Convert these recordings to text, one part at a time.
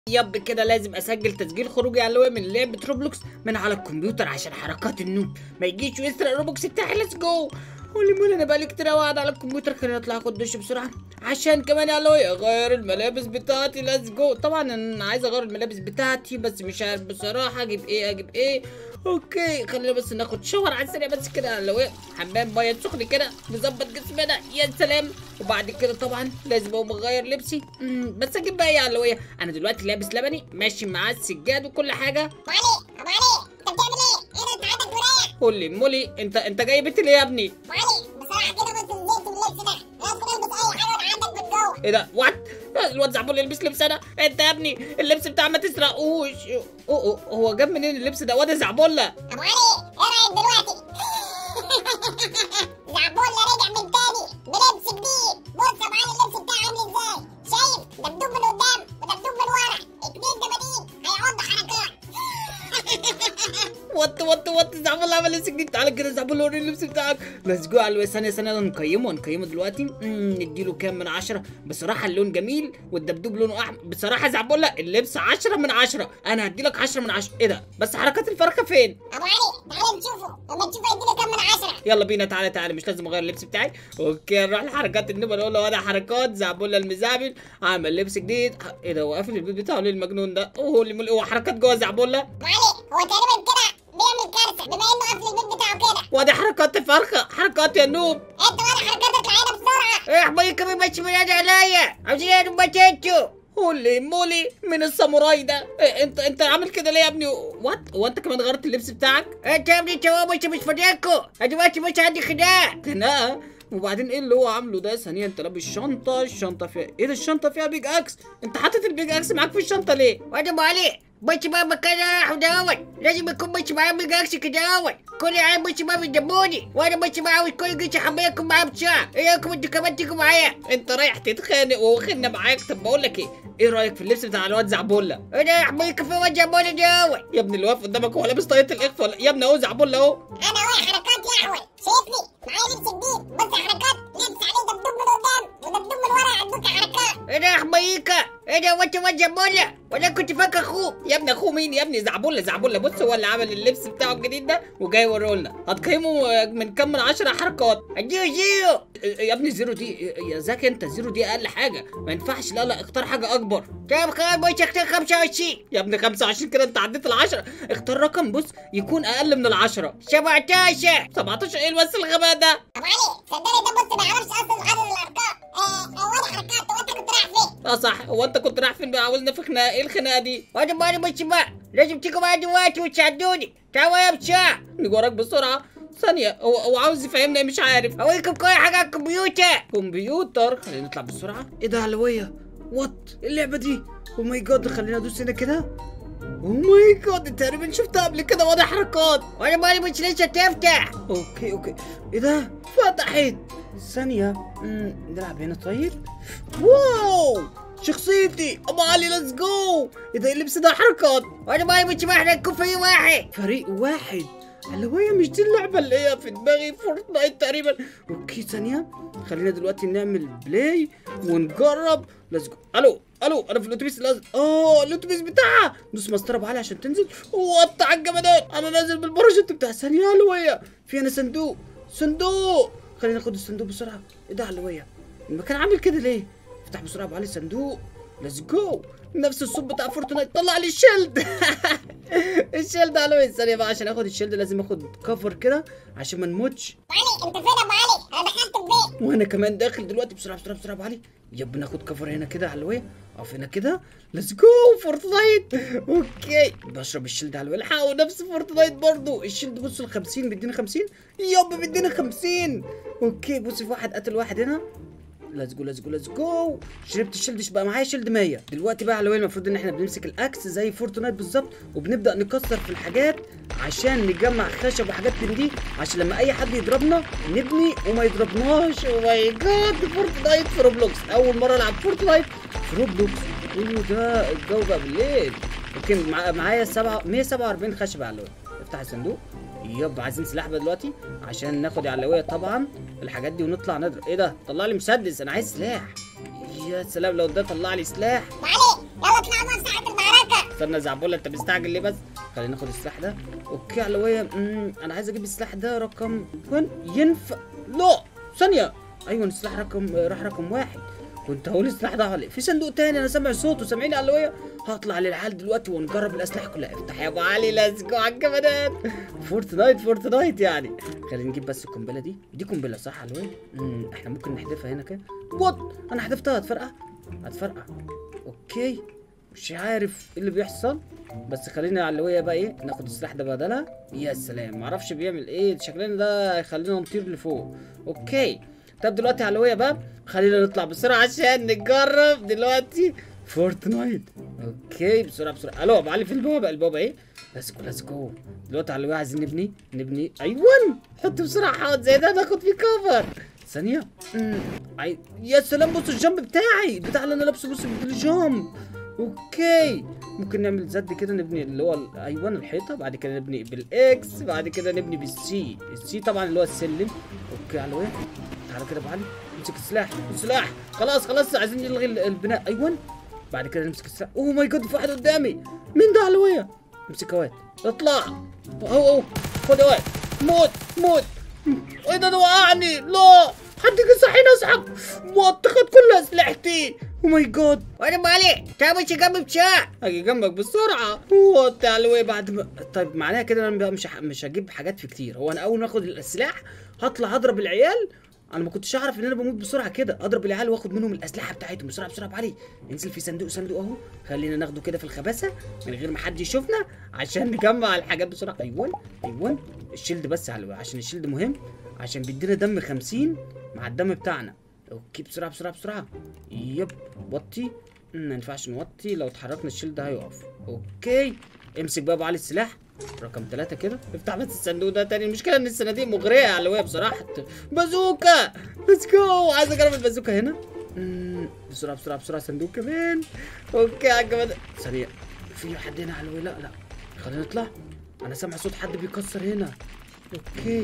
يب كده لازم اسجل تسجيل خروجي على من لعبه روبلوكس من على الكمبيوتر عشان حركات النوب ما يجيش ويسرق روبلوكس بتاعي ليتس جو قولي مول انا بقالي كتير قوي قاعد على الكمبيوتر خليني اطلع اخد دش بسرعه عشان كمان يا لوي اغير الملابس بتاعتي ليتس جو طبعا انا عايز اغير الملابس بتاعتي بس مش عارف بصراحه اجيب ايه اجيب ايه اوكي خلينا بس ناخد شاور على السريع بس كده يا لوي حمام ميه سخن كده نظبط جسمنا يا سلام وبعد كده طبعا لازم اقوم اغير لبسي مم، بس اجيب بقى ايه يا لوي انا دلوقتي لابس لبني ماشي معاه السجاد وكل حاجه ابو علي ابو علي انت بتعمل ايه؟ ايه ده انت عندك مريح؟ قول لي مولي انت انت جاي بيت ليه يا ابني ابو علي بصراحه كده بس زهقت من اللبس ده لازم البس اي حاجه وانا عندك من جوه ايه ده وات الواد زعبول يلبس لبس انا انت يا ابني اللبس بتاع ما تسرقوش أوه، أوه، هو جاب منين اللبس ده واد زعبولة ابو علي ايه رايك دلوقتي؟ زعبولة رجع من تاني بلبس جديد بص يا ابو علي اللبس بتاعي عامل ازاي؟ شايف؟ دبدوب من قدام ودبدوب من ورا اتنين دباديب هيعض حركات وات وات وات زعبولة عمل لبس جديد تعالى كده زعبولة وريني اللبس بتاعك ليتس جو على ثانية ثانية نقيمه نقيمه دلوقتي مم، نديله كام من عشرة بصراحة اللون جميل والدبدوب لونه احمر بصراحة زعبولة اللبس عشرة من عشرة انا هديلك عشرة من عشرة ايه ده بس حركات الفرخة فين ابو علي تعالى نشوفه لما تشوفه هيدينا كام من عشرة يلا بينا تعالى تعالى مش لازم اغير اللبس بتاعي اوكي نروح لحركات النبل نقول له انا حركات زعبولة المزابل عامل لبس جديد ح- ايه ده هو قافل البيت بتاعه ليه المجنون ده اوه اللي مل- هو حركات جوه زعبولة ابو علي هو تقريبا كده بيعمل كارثة بما انه قافل البيت بتاعه كده وادي حركات فرخة حركات يا نوب انت ولا حركاتك العينة بسرعة ايه حبايبي كمان مش من عليا عاوزين ايه باتاتو هولي مولي من الساموراي ده إيه انت انت عامل كده ليه يا ابني وات هو انت كمان غيرت اللبس بتاعك انت يا ابني تو مش مش فاضيكوا دلوقتي مش عندي خناقه خناقه وبعدين ايه اللي هو عامله ده ثانيا انت لابس شنطه الشنطه فيها ايه ده الشنطه فيها بيج اكس انت حاطط البيج اكس معاك في الشنطه ليه وانا مالي مش بقى مكان راح وداول لازم يكون مش معاه بيج اكس كده اول كل عيال مش معاه بيدموني وانا مش معاه كل جيش حبايبكم معاه بساعه ايه رايكم انتوا كمان تيجوا معايا انت رايح تتخانق وواخدنا معاك طب بقول لك ايه ايه رايك في اللبس بتاع الواد زعبولة انا يا حبايبي في واد زعبولة ده اول يا ابني اللي واقف قدامك هو لابس طاقية الاخفاء ولا يا ابني اهو زعبولة اهو انا واقع حركات يا احول شايفني معايا لبس جديد بص حركات لبس عليه دبدوب من قدام ودبدوب من ورا عندك حركات انا يا حبايبي انا وانت واد زعبولة ولا كنت فاكر اخوك يا ابني اخوه مين يا ابني زعبولة زعبولة بص هو اللي عمل اللبس بتاعه الجديد ده وجاي يوريهولنا هتقيمه من كام من عشرة حركات اديله زيرو يا ابني زيرو دي يا زكي انت زيرو دي اقل حاجة ما ينفعش لا لا اختار حاجة اكبر طيب خلاص مش اختار 25 يا ابني 25 كده انت عديت العشرة اختار رقم بص يكون اقل من العشرة 17 17 ايه بس الغباء ده ابو علي صدقني ده بص ما يعرفش اصلا عدد الارقام آه آه، ولا حركات هو انت كنت رايح فين؟ اه صح هو انت كنت رايح فين بقى عاوزنا في خناقه ايه الخناقه دي وانا مالي مش بقى لازم تيجوا معايا دلوقتي وتساعدوني تعالوا يا بساعة نيجي وراك بسرعه ثانية هو هو عاوز يفهمنا إيه مش عارف اوريكم كل حاجة على الكمبيوتر كمبيوتر خلينا نطلع بسرعة ايه ده علوية وات اللعبة دي او ماي جاد خلينا ندوس هنا كده او ماي جاد تقريبا شفتها قبل كده واضح حركات وانا مالي مش لسه تفتح اوكي اوكي ايه ده فتحت ثانية مم، نلعب هنا طيب واو شخصيتي ابو علي ليتس جو ايه ده اللبس ده حركات وانا مالي مش احنا نكون فريق واحد فريق واحد علوية مش دي اللعبة اللي هي في دماغي فورتنايت تقريبا اوكي ثانية خلينا دلوقتي نعمل بلاي ونجرب ليتس جو الو الو انا في الاتوبيس لازم اه الاتوبيس بتاعها دوس مسطره ابو علي عشان تنزل وقطع الجمدان انا نازل بالباراشوت بتاع ثانيه علوية في هنا صندوق صندوق خلينا ناخد الصندوق بسرعه ايه ده علوية المكان عامل كده ليه افتح بسرعه ابو علي الصندوق ليتس جو نفس الصوت بتاع فورتنايت طلع لي الشيلد الشيلد على ثانيه بقى عشان اخد الشيلد لازم اخد كفر كده عشان ما نموتش ابو علي انت فين يا ابو علي؟ انا دخلت البيت وانا كمان داخل دلوقتي بسرعه بسرعه بسرعه ابو علي يب ناخد كفر هنا كده على الوية اقف هنا كده ليتس جو فورتنايت اوكي بشرب الشيلد على الوية الحقوا نفس فورتنايت برضو الشيلد بصوا ال 50 بيدينا 50 يب بيدينا 50 اوكي بص في واحد قتل واحد هنا ليتس جو ليتس جو ليتس جو شربت الشيلد بقى معايا شيلد 100 دلوقتي بقى على الوية المفروض ان احنا بنمسك الاكس زي فورتنايت بالظبط وبنبدا نكسر في الحاجات عشان نجمع خشب وحاجات من دي عشان لما اي حد يضربنا نبني وما يضربناش او ماي جاد فورتنايت في روبلوكس اول مره العب فورتنايت في روبلوكس اوه ده الجو بقى بالليل اوكي مع- معايا سبعة 147 خشبه على الوية افتح الصندوق يب عايزين سلاح بقى دلوقتي عشان ناخد علوية طبعا الحاجات دي ونطلع نضرب ايه ده طلع لي مسدس انا عايز سلاح يا سلام لو ده طلع لي سلاح ابو علي يلا اطلعوا بقى ساعة استنى يا زعبولة انت مستعجل ليه بس خلينا ناخد السلاح ده اوكي علوية امم انا عايز اجيب السلاح ده رقم وين ينفع لا ثانية ايوه السلاح رقم راح رقم واحد كنت هقول السلاح ده علي في صندوق تاني انا سامع صوته سامعين يا علوية هطلع للعيال دلوقتي ونجرب الاسلحه كلها افتح يا ابو علي ليتس جو على الجمدان فورتنايت فورتنايت يعني خلينا نجيب بس القنبله دي دي قنبله صح يا علوية امم احنا ممكن نحذفها هنا كده وات انا حذفتها هتفرقع هتفرقع اوكي مش عارف ايه اللي بيحصل بس خلينا على اللوية بقى ايه ناخد السلاح ده بدلها يا سلام معرفش بيعمل ايه شكلنا ده هيخلينا نطير لفوق اوكي طب دلوقتي على اللوية بقى خلينا نطلع بسرعة عشان نجرب دلوقتي فورتنايت اوكي بسرعة بسرعة الو ابو علي في البوابة البوابة ايه ليتس جو ليتس جو دلوقتي على اللوية عايزين نبني نبني ايوه حط بسرعة حوض زي ده ناخد فيه كفر ثانية امم عاي... يا سلام بص الجنب بتاعي بتاع اللي انا لابسه بص الجنب اوكي ممكن نعمل زد كده نبني اللي هو ال- ايوه الحيطه بعد كده نبني بالاكس بعد كده نبني بالسي السي طبعا اللي هو السلم اوكي على وين تعالى كده يا ابو علي امسك السلاح السلاح خلاص خلاص عايزين نلغي ال- البناء ايوه بعد كده نمسك السلاح اوه ماي جاد في واحد قدامي مين ده علوية امسك واد اطلع اهو اهو خد يا واد موت موت ايه ده ده وقعني لا حد يجي يصحيني اصحى وات خد كل اسلحتي او ماي جاد وانا مالي تعال مش جنبي بسرعة اجي جنبك بسرعه وات علوي بعد ما طيب معناها كده انا بقى مش ه... مش هجيب حاجات في كتير هو انا اول ما اخد السلاح هطلع اضرب العيال انا ما كنتش اعرف ان انا بموت بسرعه كده اضرب العيال واخد منهم الاسلحه بتاعتهم بسرعه بسرعه يا أبو علي انزل في صندوق صندوق اهو خلينا ناخده كده في الخباثه من غير ما حد يشوفنا عشان نجمع الحاجات بسرعه ايوه ايوه الشيلد بس يا علوي عشان الشيلد مهم عشان بيدينا دم 50 مع الدم بتاعنا اوكي بسرعه بسرعه بسرعه يب وطي ما ينفعش نوطي لو اتحركنا الشيلد هيقف اوكي امسك بقى ابو علي السلاح رقم ثلاثة كده افتح بس الصندوق ده تاني المشكلة ان الصناديق مغرية على الوية بصراحة بازوكا ليتس جو عايز اجرب البازوكا هنا مم، بسرعة بسرعة بسرعة صندوق كمان اوكي على الجمال سريع في حد هنا على الوية لا لا خلينا نطلع انا سامع صوت حد بيكسر هنا اوكي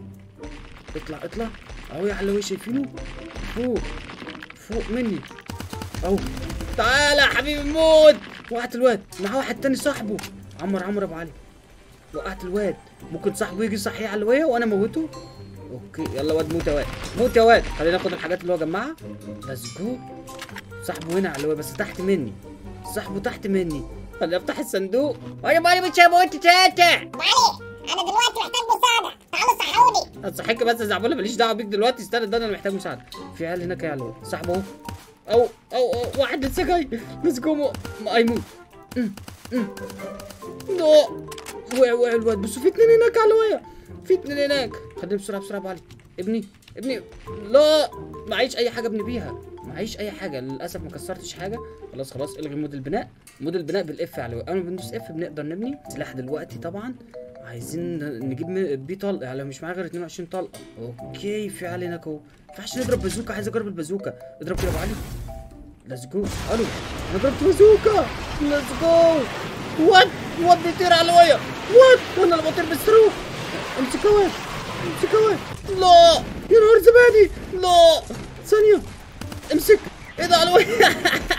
اطلع اطلع اهو يا علوي شايفينه فوق فوق مني اهو تعالى يا حبيبي موت وقعت الواد معاه واحد تاني صاحبه عمر عمر ابو علي وقعت الواد ممكن صاحبه يجي يصحيه على الويه وانا موته اوكي يلا واد موت يا واد موت يا واد خلينا ناخد الحاجات اللي هو جمعها ليتس جو صاحبه هنا على الويه بس تحت مني صاحبه تحت مني خليني افتح الصندوق وانا مالي مش هموت تلاتة ابو علي انا دلوقتي محتاج مساعدة تعالوا صحوني هتصحيك بس يا زعبولة ماليش دعوه بيك دلوقتي استنى ده انا محتاج مساعده في عيال هناك يا علوي صاحبه اهو او او أو، واحد لسه جاي ليتس جو هيموت أم، أم. لا وقع وقع الواد بس في اتنين هناك على الوية في اتنين هناك خليني بسرعه بسرعه يا ابو علي ابني ابني لا معيش اي حاجه ابني بيها معيش اي حاجه للاسف ما كسرتش حاجه خلاص خلاص الغي مود البناء مود البناء بالاف على الوية اول ما بندوس اف بنقدر نبني سلاح دلوقتي طبعا عايزين نجيب م- بيه طلقه يعني مش معايا غير 22 طلقه اوكي في علي هناك اهو ما ينفعش نضرب بازوكا عايز اجرب البازوكا اضرب كده يا ابو علي ليتس جو الو انا ضربت بازوكا ليتس جو وات وات بيطير على الوية وات وانا اللي بطير بالصاروخ امسك يا واد امسك يا واد لا يا نهار زبادي لا ثانية امسك ايه ده على الوية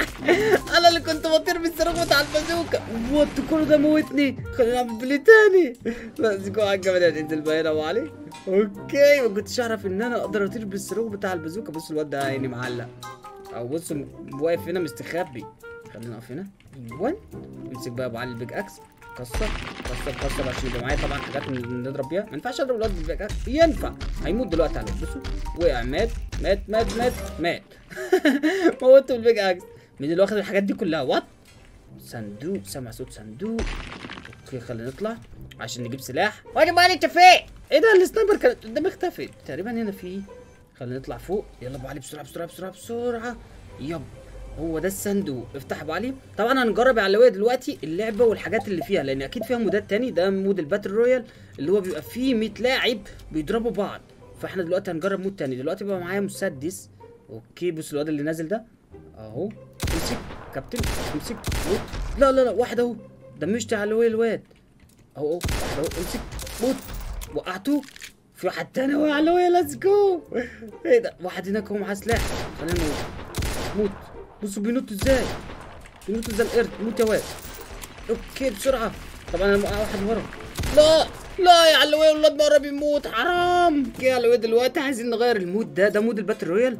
انا اللي كنت بطير بالصاروخ بتاع البازوكا وات كل ده موتني خلينا نعمل بلي تاني ليتس جو على الجبل انزل بقى هنا يا ابو علي اوكي ما كنتش اعرف ان انا اقدر اطير بالصاروخ بتاع البازوكا بص الواد ده عيني معلق او بص م- واقف هنا مستخبي خلينا نقف هنا ايوه امسك بقى يا ابو علي البيج اكس كسر كسر كسر عشان يبقى معايا طبعا حاجات ن- نضرب بيها ما ينفعش اضرب الواد بالبيج اكس ينفع هيموت دلوقتي على بصوا وقع مات مات مات مات مات موته بالبيج اكس مين اللي واخد الحاجات دي كلها وات صندوق سامع صوت صندوق اوكي خلينا نطلع عشان نجيب سلاح وانا مالي انت فين ايه ده السنايبر كانت قدامي اختفت تقريبا هنا في خلينا نطلع فوق يلا ابو علي بسرعه بسرعه بسرعه بسرعه يب هو ده الصندوق افتح ابو علي طبعا هنجرب على الوية دلوقتي اللعبه والحاجات اللي فيها لان اكيد فيها مودات تاني ده مود الباتل رويال اللي هو بيبقى فيه 100 لاعب بيضربوا بعض فاحنا دلوقتي هنجرب مود تاني دلوقتي بقى معايا مسدس اوكي بص الواد اللي نازل ده اهو امسك كابتن امسك موت لا لا لا واحد اهو دمشت على الوية الواد اهو اهو واحد اهو امسك موت وقعته في واحد تاني وقع على الوية ليتس جو ايه ده واحد هناك هو معاه سلاح خلينا نموت موت بصوا بينطوا ازاي بينطوا زي القرد موت يا واد اوكي بسرعه طبعا انا معايا واحد ورا لا لا يا علوي الولاد قرب يموت حرام اوكي يا علوي دلوقتي عايزين نغير المود ده ده مود الباتل رويال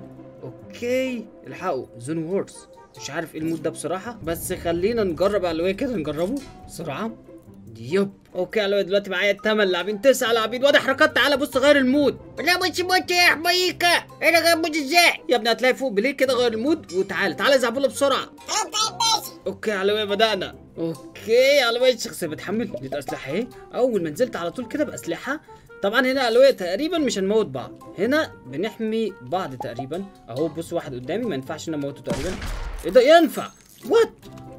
اوكي الحقوا زون وورز مش عارف ايه المود ده بصراحه بس خلينا نجرب يا علوي كده نجربه بسرعه يب اوكي يا علوي دلوقتي معايا 8 لاعبين 9 لاعبين وادي حركات تعالى بص غير المود لا مش موت يا حبيكة انا غير موت ازاي يا ابني هتلاقي فوق بليه كده غير المود وتعالى تعالى يا زعبوله بسرعه طيب طيب ماشي اوكي يا علوي بدأنا اوكي يا علوي الشخصية بتحمل دي اسلحة اهي اول ما نزلت على طول كده باسلحة طبعا هنا يا علوي تقريبا مش هنموت بعض هنا بنحمي بعض تقريبا اهو بص واحد قدامي ما ينفعش ان اموته تقريبا ايه ده ينفع وات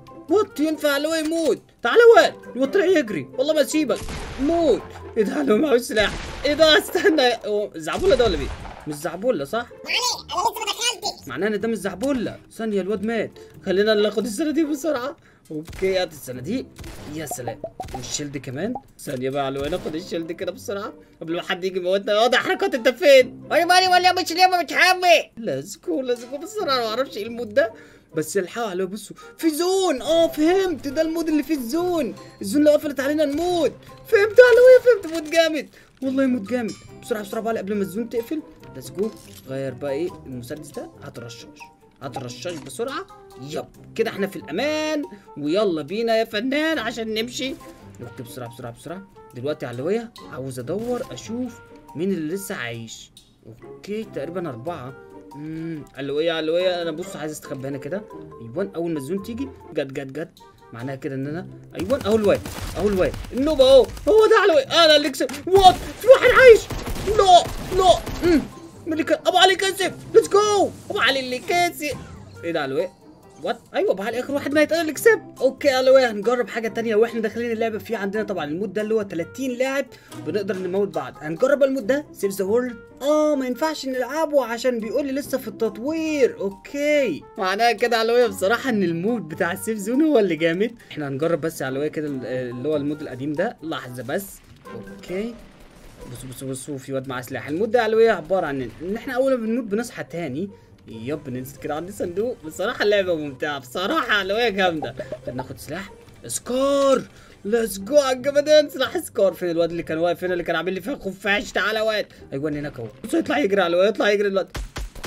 وات ينفع علوي يموت تعالى واد الواد طلع يجري والله ما اسيبك موت ايه ده علوي معهوش سلاح ايه ده استنى هو زعبولة ده ولا مين مش زعبولة صح معلش انا لسه ما دخلتش معناه ان ده مش زعبولة ثانية الواد مات خلينا ناخد الصناديق بسرعة اوكي هات الصناديق يا سلام والشيلد كمان ثانية بقى على ناخد الشيلد كده بسرعة قبل ما حد يجي يموتنا واضح حركات انت فين وانا مالي ولا مش ليه ما متحمل ليتس جو ليتس جو بسرعة انا ما اعرفش ايه المود ده بس الحقوا على بصوا في زون اه فهمت ده المود اللي فيه الزون الزون اللي قفلت علينا نموت فهمت على فهمت مود جامد والله مود جامد بسرعة بسرعة بقى قبل ما الزون تقفل ليتس جو غير بقى ايه المسدس ده هات الرشاش هات الرشاش بسرعة يب كده احنا في الامان ويلا بينا يا فنان عشان نمشي نكتب بسرعة بسرعة بسرعة دلوقتي يا علوية عاوز ادور اشوف مين اللي لسه عايش اوكي تقريبا اربعة امم علوية علوية انا بص عايز استخبى هنا كده ايوان اول ما الزون تيجي جت جت جت معناها كده ان انا ايوان اهو الواد اهو الواد النوب اهو هو ده علوي انا اللي كسب وات في واحد عايش لا لا امم مين اللي كسب ابو علي كسب ليتس جو ابو علي اللي كسب ايه ده علوي وات ايوه ابو علي اخر واحد ميت انا اللي كسب اوكي علوي هنجرب حاجه تانية واحنا داخلين اللعبه في عندنا طبعا المود ده اللي هو 30 لاعب بنقدر نموت بعض هنجرب المود ده سيف ذا وورلد اه ما ينفعش نلعبه عشان بيقول لي لسه في التطوير اوكي معناها كده علوية بصراحه ان المود بتاع السيف زون هو اللي جامد احنا هنجرب بس علوية كده اللي هو المود القديم ده لحظه بس اوكي بصوا بصوا بصوا في واد معاه سلاح المود ده علوية عباره عن ان احنا اول ما بنموت بنصحى تاني يب ننزل كده عندي صندوق بصراحه اللعبه ممتعه بصراحه علوية جامده طب ناخد سلاح سكار ليتس جو على الجمدان سلاح سكار فين الواد اللي كان واقف هنا اللي كان عامل لي فيها خفاش تعالى واد ايوه هناك اهو بص يطلع يجري على الواد يطلع يجري دلوقتي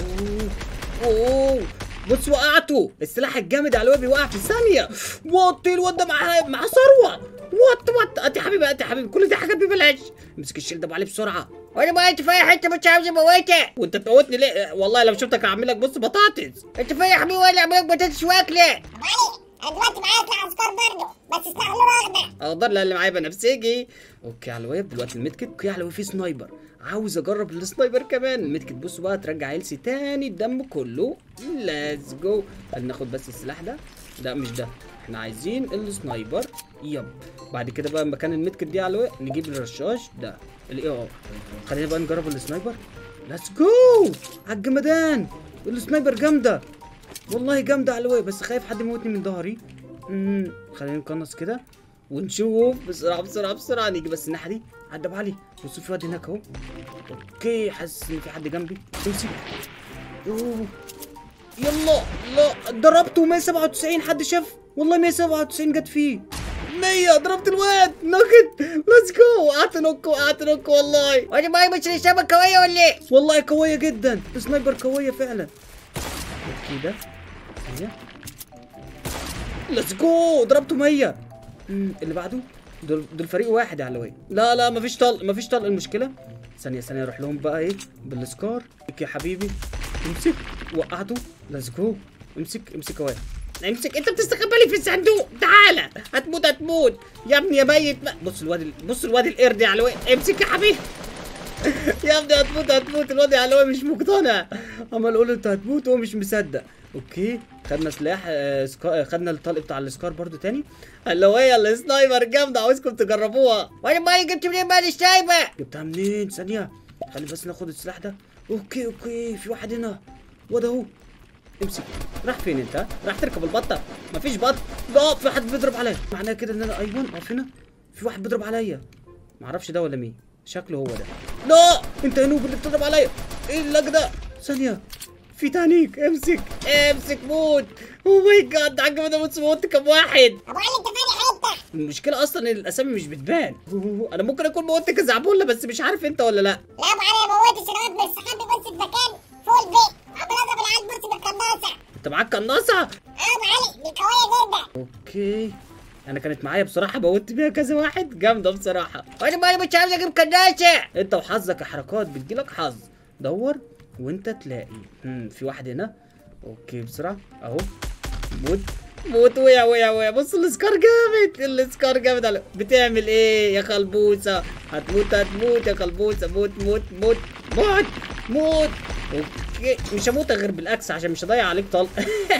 اوه اوه بص وقعته السلاح الجامد على الواد بيوقع في ثانيه وات الواد ده معاه معاه ثروه وات وات انت يا حبيبي انت يا حبيبي كل دي حاجات ببلاش امسك الشيل ده ابو علي بسرعه وانا ما انت في اي حته مش عاوز اموتك وانت تموتني ليه والله لو شفتك هعمل لك بص بطاطس انت فين يا حبيبي ولا اعمل لك بطاطس واكله معلش انا دلوقتي معايا سلاح عسكر برضه بس سلاح لونه اخضر اقدر لا اللي معايا بنفسجي اوكي على الويب دلوقتي الميدكت اوكي على الويب في سنايبر عاوز اجرب السنايبر كمان الميدكت بصوا بقى ترجع هيلسي تاني الدم كله ليتس جو خلينا ناخد بس السلاح ده لا مش ده احنا عايزين السنايبر يب بعد كده بقى مكان الميدكت دي على الويب نجيب الرشاش ده الاي ار خلينا بقى نجرب السنايبر ليتس جو على الجمدان السنايبر جامده والله جامده على الويب بس خايف حد يموتني من ظهري امم خلينا نقنص كده ونشوف بسرعه بسرعه بسرعه نيجي بس الناحيه دي عدى ابو علي بصوا في واد هناك اهو اوكي حاسس ان في حد جنبي امسك اوه يلا لا ضربته 197 حد شاف والله 197 جت فيه 100 ضربت الواد نوكت ليتس جو وقعت نوك وقعت نوك والله وانا ما مش الشبكه قويه ولا ايه والله قويه جدا السنايبر قويه فعلا اوكي ده ثانيه ليتس جو ضربته 100 مم، اللي بعده دول دول فريق واحد يا علوي لا لا مفيش طلق مفيش طلق المشكله ثانيه ثانيه اروح لهم بقى ايه بالسكار امسك يا حبيبي امسك وقعته ليتس جو امسك امسك يا واد امسك انت بتستخبى لي في الصندوق تعالى هتموت هتموت يا ابني يا ميت بص الواد ال- بص الواد القرد يا علوي امسك يا حبيبي يا ابني هتموت هتموت الواد يا علوي مش مقتنع عمال اقول له انت هتموت وهو مش مصدق اوكي خدنا سلاح آه، سكا... خدنا الطلق بتاع السكار برضو تاني اللي السنايبر جامده عاوزكم تجربوها وانا مالي جبت منين مال الشايبه جبتها منين ثانيه خلي بس ناخد السلاح ده اوكي اوكي في واحد هنا وده اهو امسك راح فين انت راح تركب البطه مفيش بط لا في حد بيضرب عليا معناه كده ان انا ايوان اقف هنا في واحد بيضرب عليا معرفش ده ولا مين شكله هو ده لا انت يا نوب اللي بتضرب عليا ايه اللج ده ثانيه في تانيك امسك امسك موت او ماي جاد عجبني موت موت كم واحد ابو علي انت فاني حته المشكله اصلا ان الاسامي مش بتبان انا ممكن اكون موتك يا زعبولة بس مش عارف انت ولا لا لا ابو علي ما موتش انا واقف مستخبي بص في مكان فوق البيت عمال اضرب العيال بص بالقناصه انت معاك قناصه اه ابو علي دي قويه جدا اوكي انا كانت معايا بصراحه موتت بيها كذا واحد جامده بصراحه وانا مالي مش عاوز اجيب قناصه انت وحظك يا حركات بتجيلك حظ دور وانت تلاقي امم في واحد هنا اوكي بسرعه اهو موت موت ويا ويا ويا بص السكار جامد السكار جامد على بتعمل ايه يا خلبوسه هتموت هتموت يا خلبوسه موت موت موت موت موت اوكي مش هموت غير بالاكس عشان مش هضيع عليك طلق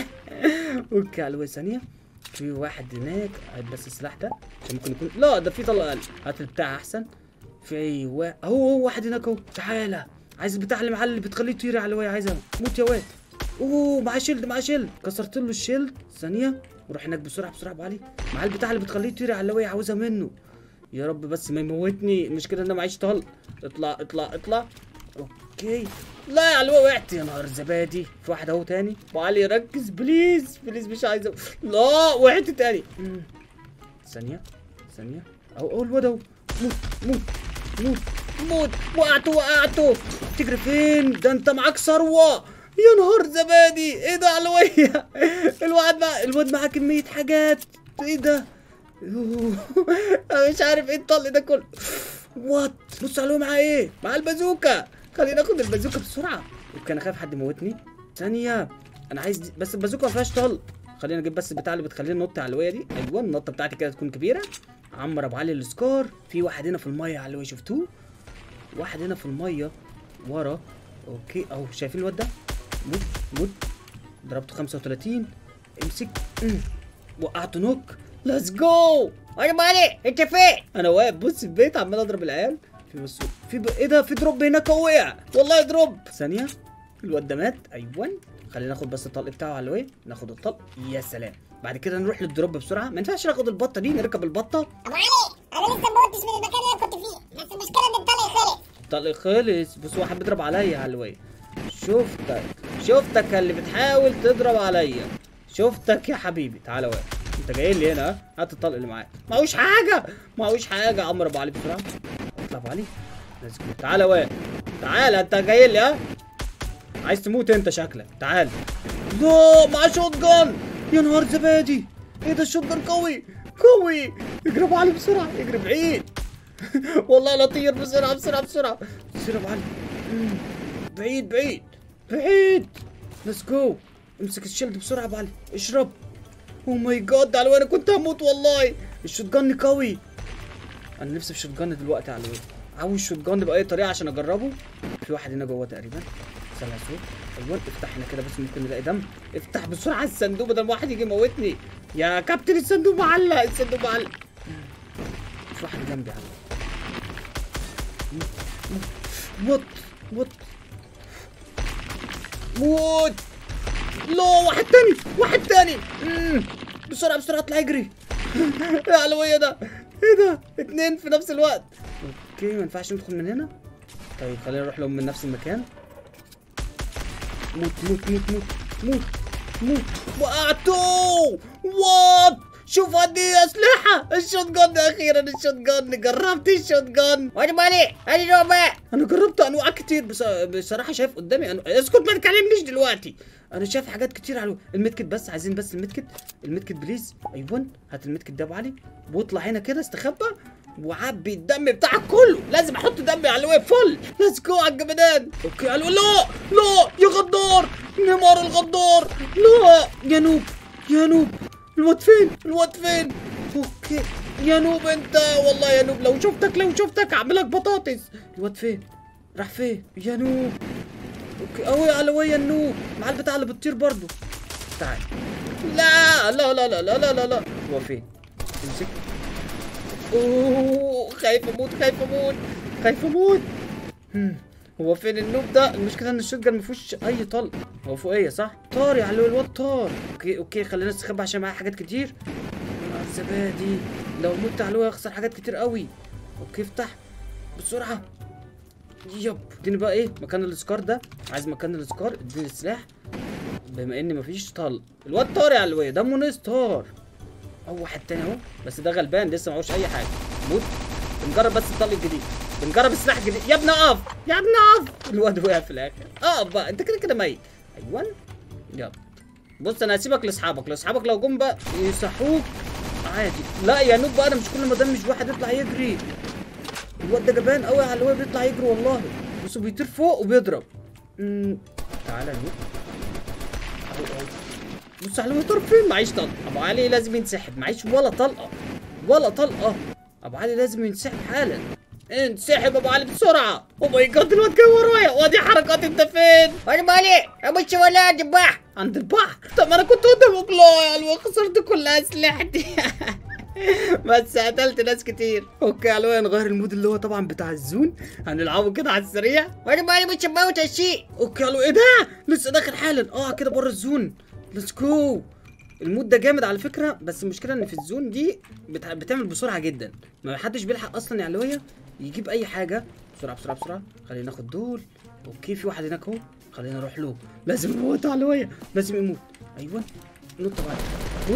اوكي على ثانيه في واحد هناك هات بس السلاح ده عشان ممكن يكون لا ده في طلقه اقل هات البتاع احسن في اي وا... اهو هو واحد هناك اهو تعالى عايز البتاع اللي معاه اللي بتخليه يطير على الواي عايزها موت يا واد اوه معاه شيلد معاه شيلد كسرت له الشيلد ثانيه وروح هناك بسرعه بسرعه يا ابو علي معاه البتاع اللي بتخليه يطير على الواي عاوزها منه يا رب بس ما يموتني المشكله ان انا معيش طلق اطلع اطلع اطلع اوكي لا يا علوي وقعت يا نهار زبادي في واحد اهو تاني ابو علي ركز بليز بليز مش عايز أ- لا وقعت تاني مم. ثانية ثانية اهو اهو الواد اهو موت موت موت موت وقعته وقعته تجري فين ده انت معاك ثروة يا نهار زبادي ايه ده علوية الواد مع... الواد معاه كمية حاجات ايه ده أوه. انا مش عارف ايه الطلق ده كله وات بص عليه معاه ايه معاه البازوكا خلينا ناخد البازوكا بسرعه اوكي انا خايف حد يموتني ثانيه انا عايز دي. بس البازوكا ما فيهاش طلق خلينا نجيب بس البتاع اللي بتخليني ننط على الويه دي ايوه النطه بتاعتي كده تكون كبيره عمر ابو علي السكار في واحد هنا في الميه على الويه شفتوه واحد هنا في الميه ورا اوكي اهو شايفين الواد ده موت موت ضربته 35 امسك أمم. وقعته نوك ليتس جو وانا مالي انت فين انا واقف بص في البيت عمال اضرب العيال في بص في ب... ايه ده في دروب هناك وقع والله دروب ثانيه الواد ده مات ايوه خلينا ناخد بس الطلق بتاعه على الوي ناخد الطلق يا سلام بعد كده نروح للدروب بسرعه ما ينفعش ناخد البطه دي نركب البطه ابو علي انا لسه ما موتش من المكان اللي انا كنت فيه بس المشكله ان الطلق خلص الطلق خلص بص واحد بيضرب عليا على الوي شفتك شفتك اللي بتحاول تضرب عليا شفتك يا حبيبي تعالى واقف انت جاي لي هنا ها؟ هات الطلق اللي معاك معهوش حاجه معهوش حاجه عمر ابو علي بسرعه اطلع ابو علي Let's go. تعالى واقف تعالى انت جاي لي ها عايز تموت انت شكلك تعال لا مع شوت جان يا نهار زبادي ايه ده الشوت جان قوي قوي اجري ابو علي بسرعه اجري بعيد والله لا طير بسرعه بسرعه بسرعه بسرعه ابو علي مم. بعيد بعيد بعيد ليتس جو امسك الشيلد بسرعه يا ابو علي اشرب او ماي جاد على انا كنت هموت والله الشوت جان قوي انا نفسي في شوت جان دلوقتي على الوجه عاوز شوت جان باي طريقه عشان اجربه في واحد هنا جوه تقريبا سامع صوت ايوه افتح هنا كده بس ممكن نلاقي دم افتح بسرعه الصندوق بدل ما واحد يجي يموتني يا كابتن الصندوق معلق الصندوق معلق في واحد جنبي يا عم موت موت موت لا واحد تاني واحد تاني مم. بسرعة بسرعة اطلع اجري يا علوية ده ايه ده اتنين في نفس الوقت اوكي ما ينفعش ندخل من هنا طيب خلينا نروح لهم من نفس المكان موت موت موت موت موت موت وقعته وات شوف قد ايه اسلحه الشوت جان اخيرا الشوت جان جربت الشوت جان وانا مالي ادي نوبة انا جربت انواع كتير بس بصراحه شايف قدامي أنو... اسكت ما تكلمنيش دلوقتي انا شايف حاجات كتير على الميدكت بس عايزين بس الميدكت الميدكت بليز ايوه هات الميدكت ده يا ابو علي واطلع هنا كده استخبى وعبي الدم بتاعك كله لازم احط دمي على الويب فل ليتس جو على الجمدان اوكي على الويب لا لا يا غدار نيمار الغدار لا يا نوب يا نوب الواد فين الواد فين اوكي يا نوب انت والله يا نوب لو شفتك لو شفتك اعملك بطاطس الواد فين راح فين يا نوب اوكي قوي على ويا النوب مع البتاع اللي بتطير برضو تعال لا لا لا لا لا لا لا لا هو فين امسك اوه خايف اموت خايف اموت خايف اموت هم، هو فين النوب ده المشكله ان الشوت جان مفيهوش اي طلق هو فوقيه صح طار يا علوي الواد طار اوكي اوكي خلينا نستخبى عشان معايا حاجات كتير آه، الزبادي لو مت علوي هخسر حاجات كتير قوي اوكي افتح بسرعه يب اديني بقى ايه مكان السكار ده عايز مكان السكار اديني السلاح بما ان مفيش طلق الواد طار يا علوي دمه ناس طار اهو واحد تاني اهو بس ده غلبان لسه معهوش اي حاجه موت بنجرب بس الطلق الجديد بنجرب السلاح الجديد يا ابني اقف يا ابني اقف الواد وقع في الاخر اقف بقى انت كده كده ميت ايوه يلا بص انا هسيبك لاصحابك لاصحابك لو جم بقى يصحوك عادي لا يا نوب بقى انا مش كل ما دام مش واحد يطلع يجري الواد ده جبان قوي على الواد بيطلع يجري والله بص بيطير فوق وبيضرب امم تعالى يا نوب اهو اهو بص على الواد طرف فين معيش طلقه ابو علي لازم ينسحب معيش ولا طلقه ولا طلقه ابو علي لازم ينسحب حالا انسحب ابو علي بسرعه او ماي جاد الواد جاي ورايا وادي حركات انت فين وانا مالي ابص ولا دباح عند البحر طب انا كنت قدامك لا يا الواد خسرت كل اسلحتي بس قتلت ناس كتير اوكي يا علوية نغير المود اللي هو طبعا بتاع الزون هنلعبه كده على السريع وانا مالي مش موت الشيء اوكي يا علوية ايه ده لسه داخل حالا اه كده بره الزون ليتس جو المود ده جامد على فكره بس المشكله ان في الزون دي بتع... بتعمل بسرعه جدا ما حدش بيلحق اصلا يا علوية يجيب اي حاجه بسرعه بسرعه بسرعه خلينا ناخد دول اوكي في واحد هناك اهو خلينا نروح له لازم نموت على علوية لازم يموت ايوه نط بعد موت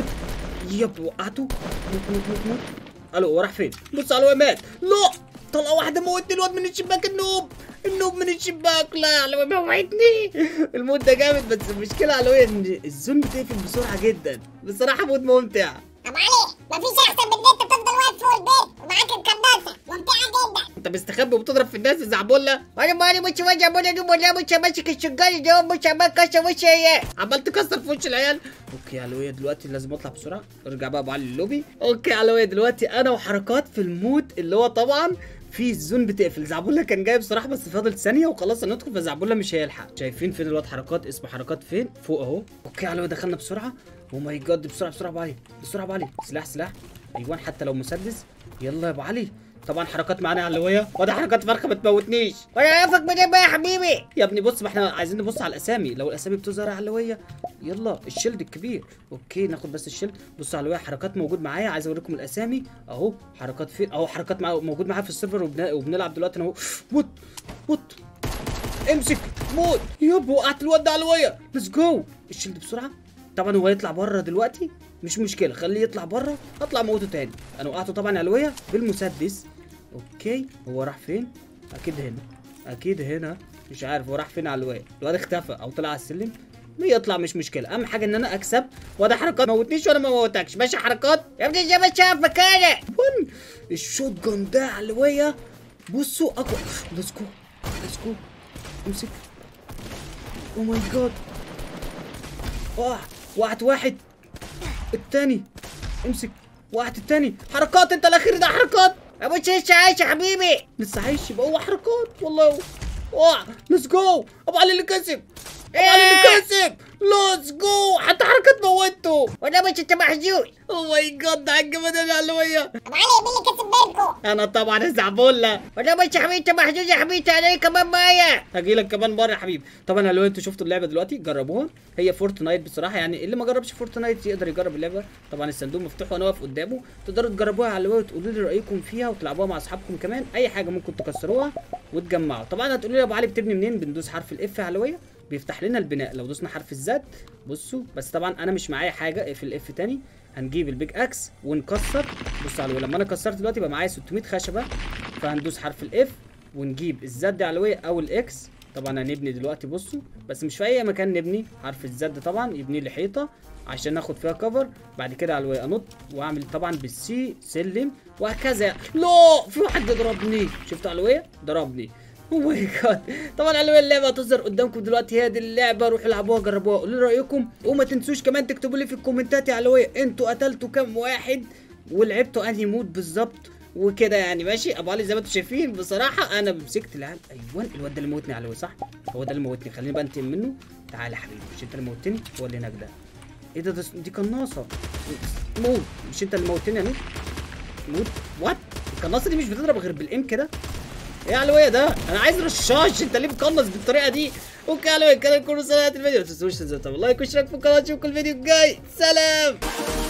يب وقعته موت موت موت موت الو هو راح فين بص علوية مات لا طلقه واحده موتني الواد من الشباك النوب النوب من الشباك لا يا علوية موتني المود ده جامد بس المشكله يا علوية ان الزون بتقفل بسرعه جدا بصراحه مود ممتع ابو علي مفيش احسن من ان انت تفضل واقف فوق البيت ومعاك القناصه ممتعه جدا انت مستخبي وبتضرب في الناس يا زعبله وانا مالي مش وجه ابونا دوب ولا مش ماسك الشجار ده مش عمال كسر وش هي عمال تكسر في وش العيال اوكي يا علوية دلوقتي لازم اطلع بسرعه ارجع بقى ابو علي اللوبي اوكي يا علوية دلوقتي انا وحركات في المود اللي هو طبعا في الزون بتقفل زعبولة كان جاي بصراحه بس فاضل ثانيه وخلاص هندخل فزعبولة مش هيلحق شايفين فين الواد حركات اسمه حركات فين فوق اهو اوكي يا علوية دخلنا بسرعه او ماي جاد بسرعه بسرعه ابو علي بسرعه ابو علي سلاح سلاح ايوه حتى لو مسدس يلا يا ابو علي طبعا حركات معانا يا علوية وده حركات فرخه ما تموتنيش وانا عارفك من ايه بقى يا حبيبي يا ابني بص ما احنا عايزين نبص على الاسامي لو الاسامي بتظهر علويه يلا الشيلد الكبير اوكي ناخد بس الشيلد بص علويه حركات موجود معايا عايز اوريكم الاسامي اهو حركات فين اهو حركات مع... موجود معايا في السيرفر وبن... وبنلعب دلوقتي انا اهو وات وات امسك موت ياب وقعت الواد ده علويه ليتس جو الشيلد بسرعه طبعا هو يطلع بره دلوقتي مش مشكله خليه يطلع بره اطلع موته تاني انا وقعته طبعا علويه بالمسدس اوكي هو راح فين اكيد هنا اكيد هنا مش عارف هو راح فين على الواد الواد اختفى او طلع على السلم يطلع مش مشكله اهم حاجه ان انا اكسب وده حركات ما موتنيش وانا ما موتكش ماشي حركات يا ابني زي ما شافك انا ون الشوت جان ده علوية بصوا اقوى ليتس جو ليتس جو امسك او ماي جاد وقع وقعت واحد التاني امسك وقعت التاني حركات انت الاخير ده حركات ابو لسه عايش يا حبيبي لسه عايش يبقى هو حركات والله وقع ليتس جو ابو علي اللي كسب ابو علي اللي كسب ليتس جو حتى حركات موته وانا مش انت محزون او ماي جاد ده الجمدان يا علوية ابو علي مين اللي كسب بينكم انا طبعا الزعبولة وانا مش يا حبيبي انت محزون يا حبيبي انا كمان معايا هجي لك كمان مره يا حبيبي طبعا لو انتوا شفتوا اللعبه دلوقتي جربوها هي فورتنايت بصراحه يعني اللي ما جربش فورتنايت يقدر يجرب اللعبه طبعا الصندوق مفتوح وانا واقف قدامه تقدروا تجربوها على الويب وتقولوا لي رايكم فيها وتلعبوها مع اصحابكم كمان اي حاجه ممكن تكسروها وتجمعوا طبعا هتقولوا لي يا ابو علي بتبني منين بندوس حرف الاف علويه بيفتح لنا البناء لو دوسنا حرف الزد بصوا بس طبعا انا مش معايا حاجه في الاف تاني هنجيب البيج اكس ونكسر بصوا على لما انا كسرت دلوقتي بقى معايا 600 خشبه فهندوس حرف الاف ونجيب الزد علويه او الاكس طبعا هنبني دلوقتي بصوا بس مش في اي مكان نبني حرف الزد طبعا يبني لي حيطه عشان ناخد فيها كفر بعد كده علويه انط واعمل طبعا بالسي سلم وهكذا لا في واحد بيضربني شفتوا علويه ضربني او ماي جاد طبعا علوية اللعبه هتظهر قدامكم دلوقتي هي دي اللعبه روحوا العبوها جربوها قولوا لي رايكم وما تنسوش كمان تكتبوا لي في الكومنتات يا علوية انتوا قتلتوا كام واحد ولعبتوا انهي مود بالظبط وكده يعني ماشي ابو علي زي ما انتم شايفين بصراحه انا مسكت العيال ايوه الواد ده اللي موتني علوي صح هو ده اللي موتني خليني بقى انتقم منه تعالى يا حبيبي مش انت اللي موتني هو اللي هناك ده ايه ده, ده دي قناصه موت مش انت اللي موتني يا نوت موت وات القناصه دي مش بتضرب غير بالام كده ايه يا علوية ده انا عايز رشاش انت ليه مقنص بالطريقه دي اوكي يا علوية كده نكون وصلنا الفيديو ما تنسوش تنزلوا لايك واشتراك في القناه اشوفكم الفيديو الجاي سلام